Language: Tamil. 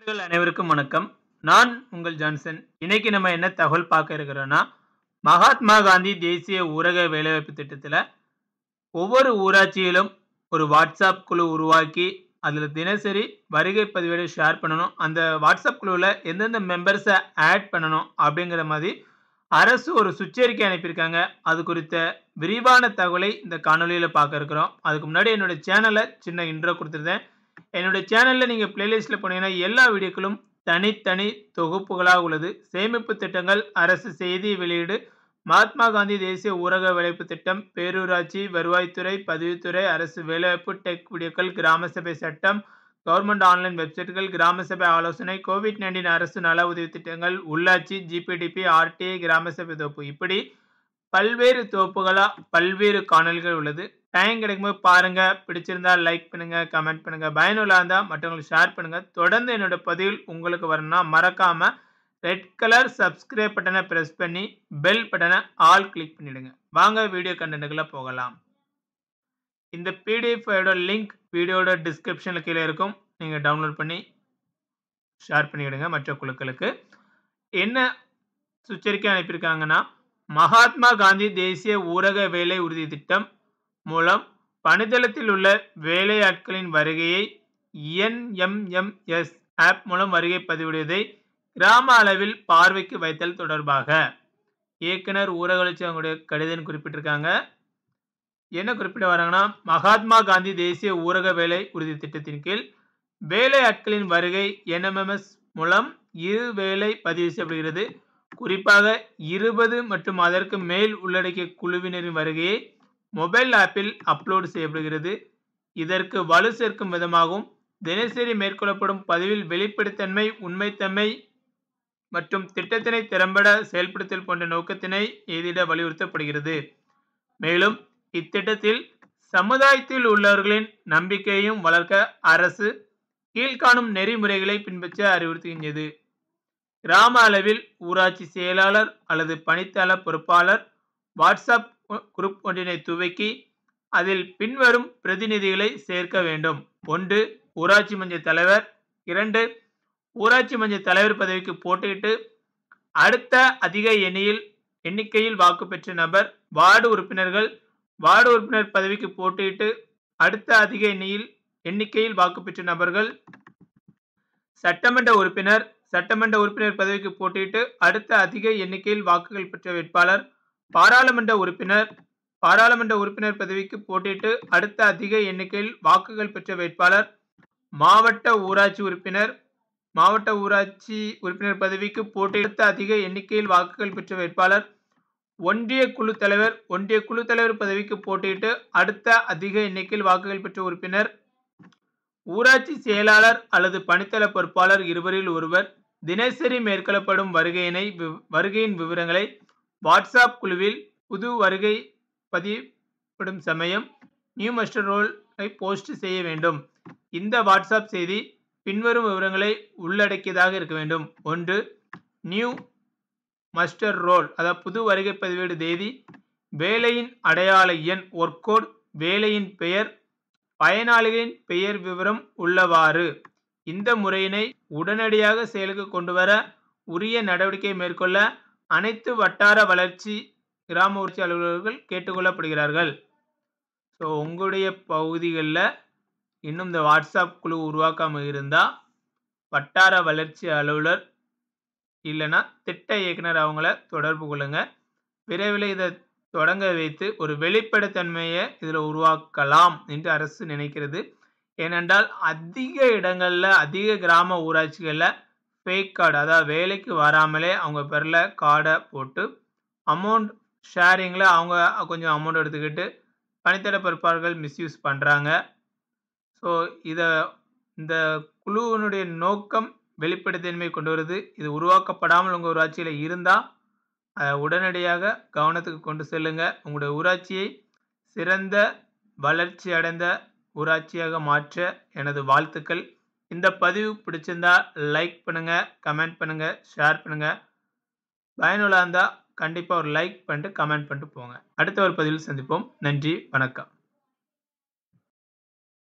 மக்கள் அனைவருக்கும் வணக்கம் நான் உங்கள் ஜான்சன் இன்னைக்கு நம்ம என்ன தகவல் பார்க்க இருக்கிறோன்னா மகாத்மா காந்தி தேசிய ஊரக வேலைவாய்ப்பு திட்டத்தில் ஒவ்வொரு ஊராட்சியிலும் ஒரு வாட்ஸ்அப் குழு உருவாக்கி அதில் தினசரி வருகை பதிவேடு ஷேர் பண்ணணும் அந்த வாட்ஸ்அப் குழுவில் எந்தெந்த மெம்பர்ஸை ஆட் பண்ணணும் அப்படிங்கிற மாதிரி அரசு ஒரு சுற்றறிக்கை அனுப்பியிருக்காங்க அது குறித்த விரிவான தகவலை இந்த காணொலியில் பார்க்க இருக்கிறோம் அதுக்கு முன்னாடி என்னோட சேனலை சின்ன இன்ட்ரோ கொடுத்துருந்தேன் என்னோட சேனலில் நீங்கள் பிளேலிஸ்ட்டில் போனீங்கன்னா எல்லா வீடியோக்களும் தனித்தனி தொகுப்புகளாக உள்ளது சேமிப்பு திட்டங்கள் அரசு செய்தி வெளியீடு மகாத்மா காந்தி தேசிய ஊரக வேலைவாய்ப்பு திட்டம் பேரூராட்சி வருவாய்த்துறை பதிவுத்துறை அரசு வேலைவாய்ப்பு டெக் வீடியோக்கள் கிராம சபை சட்டம் கவர்மெண்ட் ஆன்லைன் வெப்சைட்டுகள் கிராம சபை ஆலோசனை கோவிட் நைன்டீன் அரசு நல உதவி திட்டங்கள் உள்ளாட்சி ஜிபிடிபி ஆர்டிஐ கிராம சபை தொகுப்பு இப்படி பல்வேறு தொகுப்புகளாக பல்வேறு காணொலிகள் உள்ளது டைம் கிடைக்கும்போது பாருங்க பிடிச்சிருந்தா லைக் பண்ணுங்க கமெண்ட் பண்ணுங்க பயனுள்ளா இருந்தால் மற்றவங்களுக்கு ஷேர் பண்ணுங்க தொடர்ந்து என்னோட பதிவில் உங்களுக்கு வரணும்னா மறக்காம ரெட் கலர் சப்ஸ்கிரைப் பட்டனை ப்ரெஸ் பண்ணி பெல் பட்டனை ஆல் கிளிக் பண்ணிடுங்க வாங்க வீடியோ கண்டென்ட்டுக்குள்ள போகலாம் இந்த பிடிஎஃபோட லிங்க் வீடியோட டிஸ்கிரிப்ஷனில் கீழே இருக்கும் நீங்கள் டவுன்லோட் பண்ணி ஷேர் பண்ணிவிடுங்க மற்ற குழுக்களுக்கு என்ன சுச்சரிக்கை அனுப்பியிருக்காங்கன்னா மகாத்மா காந்தி தேசிய ஊரக வேலை உறுதி திட்டம் மூலம் பணித்தளத்தில் உள்ள வேலையாட்களின் வருகையை என்எம்எம்எஸ் ஆப் மூலம் வருகை பதிவிடுவதை கிராம அளவில் பார்வைக்கு வைத்தல் தொடர்பாக இயக்குனர் ஊரக வளர்ச்சி அவங்களுடைய கடிதம் குறிப்பிட்டிருக்காங்க என்ன குறிப்பிட வராங்கன்னா மகாத்மா காந்தி தேசிய ஊரக வேலை உறுதி திட்டத்தின் கீழ் வேலையாட்களின் வருகை என்எம்எம்எஸ் மூலம் இரு வேலை பதிவு செய்யப்படுகிறது குறிப்பாக இருபது மற்றும் அதற்கு மேல் உள்ளடக்கிய குழுவினரின் வருகையை மொபைல் ஆப்பில் அப்லோடு செய்யப்படுகிறது இதற்கு வலு சேர்க்கும் விதமாகவும் தினசரி மேற்கொள்ளப்படும் பதிவில் வெளிப்படைத்தன்மை உண்மைத்தன்மை மற்றும் திட்டத்தினை திறம்பட செயல்படுத்தல் போன்ற நோக்கத்தினை எதிட வலியுறுத்தப்படுகிறது மேலும் இத்திட்டத்தில் சமுதாயத்தில் உள்ளவர்களின் நம்பிக்கையையும் வளர்க்க அரசு கீழ்காணும் நெறிமுறைகளை பின்பற்ற அறிவுறுத்துகின்றது கிராம அளவில் ஊராட்சி செயலாளர் அல்லது பணித்தள பொறுப்பாளர் வாட்ஸ்அப் குரூப் ஒன்றினை துவக்கி அதில் பின்வரும் பிரதிநிதிகளை சேர்க்க வேண்டும் ஒன்று ஊராட்சி மன்ற தலைவர் இரண்டு ஊராட்சி மன்ற தலைவர் பதவிக்கு போட்டியிட்டு அடுத்த அதிக எண்ணியில் எண்ணிக்கையில் வாக்கு பெற்ற நபர் வார்டு உறுப்பினர்கள் வார்டு உறுப்பினர் பதவிக்கு போட்டியிட்டு அடுத்த அதிக எண்ணியில் எண்ணிக்கையில் வாக்கு பெற்ற நபர்கள் சட்டமன்ற உறுப்பினர் சட்டமன்ற உறுப்பினர் பதவிக்கு போட்டியிட்டு அடுத்த அதிக எண்ணிக்கையில் வாக்குகள் பெற்ற வேட்பாளர் பாராளுமன்ற உறுப்பினர் பாராளுமன்ற உறுப்பினர் பதவிக்கு போட்டியிட்டு அடுத்த அதிக எண்ணிக்கையில் வாக்குகள் பெற்ற வேட்பாளர் மாவட்ட ஊராட்சி உறுப்பினர் மாவட்ட ஊராட்சி உறுப்பினர் பதவிக்கு போட்டியிட்டு அதிக எண்ணிக்கையில் வாக்குகள் பெற்ற வேட்பாளர் ஒன்றிய குழு தலைவர் ஒன்றிய குழு தலைவர் பதவிக்கு போட்டியிட்டு அடுத்த அதிக எண்ணிக்கையில் வாக்குகள் பெற்ற உறுப்பினர் ஊராட்சி செயலாளர் அல்லது பணித்தள பொறுப்பாளர் இருவரில் ஒருவர் தினசரி மேற்கொள்ளப்படும் வருகையினை வருகையின் விவரங்களை வாட்ஸ்அப் குழுவில் புது வருகை பதிவிடும் சமயம் நியூ மஸ்டர் ரோலை போஸ்ட் செய்ய வேண்டும் இந்த வாட்ஸ்அப் செய்தி பின்வரும் விவரங்களை உள்ளடக்கியதாக இருக்க வேண்டும் ஒன்று நியூ மஸ்டர் ரோல் அதாவது புது வருகை பதிவேடு தேதி வேலையின் அடையாள எண் ஒர்க் கோட் வேலையின் பெயர் பயனாளிகளின் பெயர் விவரம் உள்ளவாறு இந்த முறையினை உடனடியாக செயலுக்கு கொண்டு வர உரிய நடவடிக்கை மேற்கொள்ள அனைத்து வட்டார வளர்ச்சி கிராம வளர்ச்சி அலுவலர்கள் கேட்டுக்கொள்ளப்படுகிறார்கள் ஸோ உங்களுடைய பகுதிகளில் இன்னும் இந்த வாட்ஸ்அப் குழு உருவாக்காமல் இருந்தால் வட்டார வளர்ச்சி அலுவலர் இல்லைன்னா திட்ட இயக்குனர் அவங்கள தொடர்பு கொள்ளுங்கள் விரைவில் இதை தொடங்க வைத்து ஒரு வெளிப்படைத்தன்மையை இதில் உருவாக்கலாம் என்று அரசு நினைக்கிறது ஏனென்றால் அதிக இடங்களில் அதிக கிராம ஊராட்சிகளில் ஃபேக் கார்டு அதாவது வேலைக்கு வராமலே அவங்க பேரில் கார்டை போட்டு அமௌண்ட் ஷேரிங்கில் அவங்க கொஞ்சம் அமௌண்ட் எடுத்துக்கிட்டு பணித்தட பொறுப்பாளர்கள் மிஸ்யூஸ் பண்ணுறாங்க ஸோ இதை இந்த குழுவினுடைய நோக்கம் வெளிப்படைத்தன்மை கொண்டு வருது இது உருவாக்கப்படாமல் உங்கள் ஊராட்சியில் இருந்தால் அதை உடனடியாக கவனத்துக்கு கொண்டு செல்லுங்கள் உங்களுடைய ஊராட்சியை சிறந்த வளர்ச்சி அடைந்த ஊராட்சியாக மாற்ற எனது வாழ்த்துக்கள் இந்த பதிவு பிடிச்சிருந்தா லைக் பண்ணுங்கள் கமெண்ட் பண்ணுங்கள் ஷேர் பண்ணுங்கள் பயனுள்ள இருந்தால் கண்டிப்பாக ஒரு லைக் பண்ணிட்டு கமெண்ட் பண்ணிட்டு போங்க அடுத்த ஒரு பதிவில் சந்திப்போம் நன்றி வணக்கம்